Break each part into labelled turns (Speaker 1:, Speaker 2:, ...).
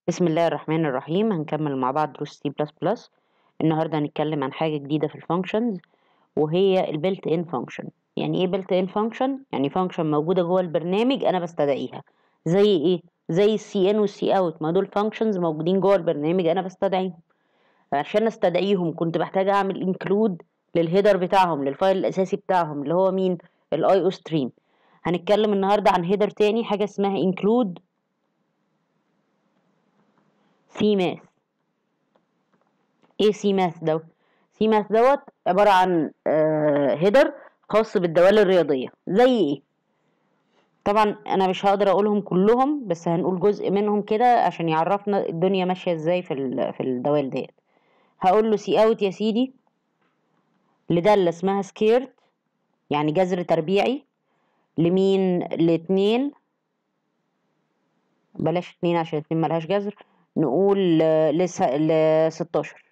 Speaker 1: بسم الله الرحمن الرحيم هنكمل مع بعض دروس سي بلس بلس النهارده هنتكلم عن حاجه جديده في الفانكشنز وهي البيلت ان فانكشن يعني ايه بيلت ان فانكشن يعني فانكشن موجوده جوه البرنامج انا بستدعيها زي ايه زي السي ان والسي اوت ما دول فانكشنز موجودين جوه البرنامج انا بستدعيهم عشان استدعيهم كنت بحتاج اعمل انكلود للهيدر بتاعهم للفايل الاساسي بتاعهم اللي هو مين الاي او ستريم هنتكلم النهارده عن هيدر تاني حاجه اسمها انكلود سي ماث ايه سي ماث دوت سي ماث دوت عبارة عن هيدر خاص بالدوال الرياضية زي ايه طبعا انا مش هقدر اقولهم كلهم بس هنقول جزء منهم كده عشان يعرفنا الدنيا ماشية ازاي في في الدوال ديت هقول له سي اوت يا سيدي لدالة اسمها سكيرت يعني جذر تربيعي لمين لاتنين بلاش اتنين عشان اتنين ملهاش جذر نقول ل 16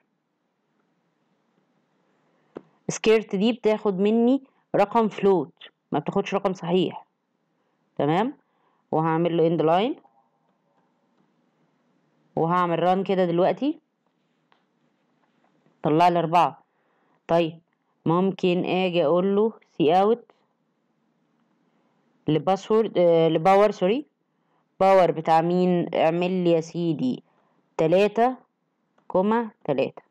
Speaker 1: سكيرت دي بتاخد مني رقم فلوت ما بتاخدش رقم صحيح تمام وهعمل له اند لاين وهعمل ران كده دلوقتي طلع لي اربعة طيب ممكن اجي اقول له سي اوت لباسورد آه لباور سوري باور بتاع مين اعمل لي يا سيدي تلاتة كوما تلاتة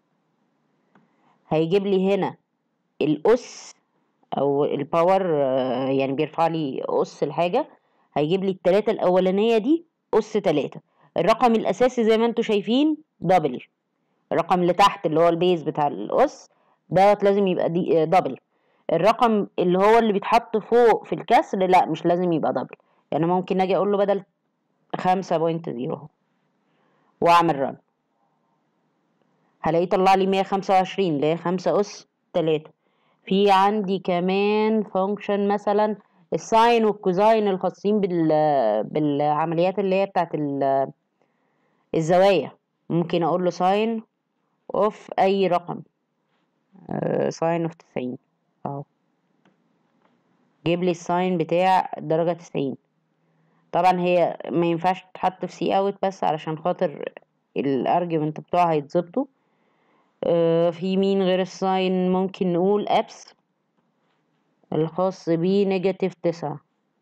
Speaker 1: هيجيب لي هنا الأس أو الباور يعني بيرفع لي أس الحاجة هيجيب لي التلاتة الأولانية دي أس تلاتة الرقم الأساسي زي ما انتوا شايفين دبل الرقم اللي تحت اللي هو البيز بتاع الأس دوت لازم يبقى دي دبل الرقم اللي هو اللي بيتحط فوق في الكسر لا مش لازم يبقى دبل يعني ممكن اجي اقول له بدل خمسة بوينت زيرو واعمل رن هلاقيه طلع لي مية خمسة وعشرين اللي هي خمسة اس تلاتة في عندي كمان فانكشن مثلا الساين والكوزاين الخاصين بال بالعمليات اللي هي بتاعت الزوايا ممكن اقول له ساين اوف اي رقم ساين اوف تسعين اهو جيب لي الساين بتاع درجة تسعين طبعا هي ما ينفعش تتحط في سي اوت بس علشان خاطر الارجيومنت بتوعها يتظبطوا آه في مين غير الساين ممكن نقول ابس الخاص بيه نيجاتيف تسعة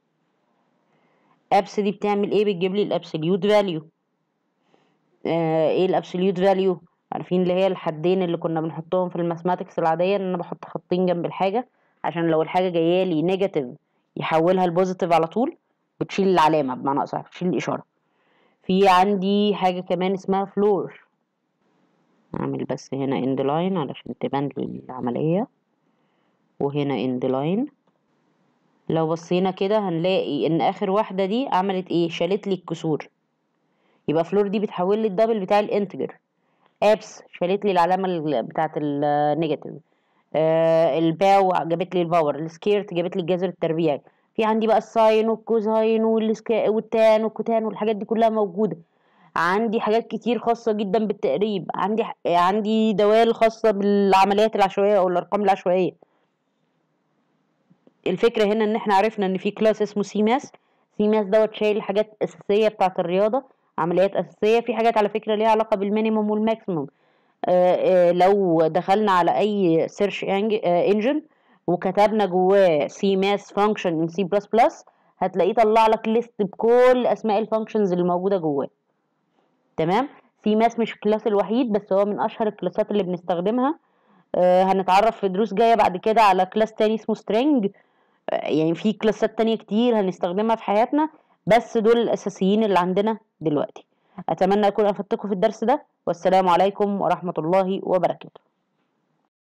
Speaker 1: ابس دي بتعمل ايه بتجيب لي الابسوليوت فاليو آه ايه الابسوليوت فاليو عارفين اللي هي الحدين اللي كنا بنحطهم في الماثماتكس العاديه ان انا بحط خطين جنب الحاجه عشان لو الحاجه جايه لي نيجاتيف يحولها لبوزيتيف على طول بتشيل العلامة بمعنى أصح بتشيل الإشارة في عندي حاجة كمان اسمها فلور أعمل بس هنا اند لاين علشان تبان لي العملية وهنا اند لاين لو بصينا كده هنلاقي ان اخر واحدة دي عملت ايه شالت لي الكسور يبقى فلور دي بتحول لي الدبل بتاع الانتجر ابس شالت لي العلامة بتاعت النيجاتيف آه الباو جابت لي الباور السكيرت جابت لي الجذر التربيعي في عندي بقى الساين والكوزاين والسكا والتان والكوتان والحاجات دي كلها موجوده عندي حاجات كتير خاصه جدا بالتقريب عندي عندي دوال خاصه بالعمليات العشوائيه او الارقام العشوائيه الفكره هنا ان احنا عرفنا ان في كلاس اسمه سي ماس سي ماس دوت شايل حاجات اساسيه بتاعه الرياضه عمليات اساسيه في حاجات على فكره ليها علاقه بالمينيموم والماكسيموم لو دخلنا على اي سيرش انجن وكتبنا جواه سي ماس فانكشن ان سي بلس بلس هتلاقيه طلع لك ليست بكل اسماء الفانكشنز اللي موجوده جواه تمام سي ماس مش الكلاس الوحيد بس هو من اشهر الكلاسات اللي بنستخدمها آه هنتعرف في دروس جايه بعد كده على كلاس تاني اسمه سترينج آه يعني في كلاسات تانية كتير هنستخدمها في حياتنا بس دول الاساسيين اللي عندنا دلوقتي اتمنى اكون افدتكم في الدرس ده والسلام عليكم ورحمه الله وبركاته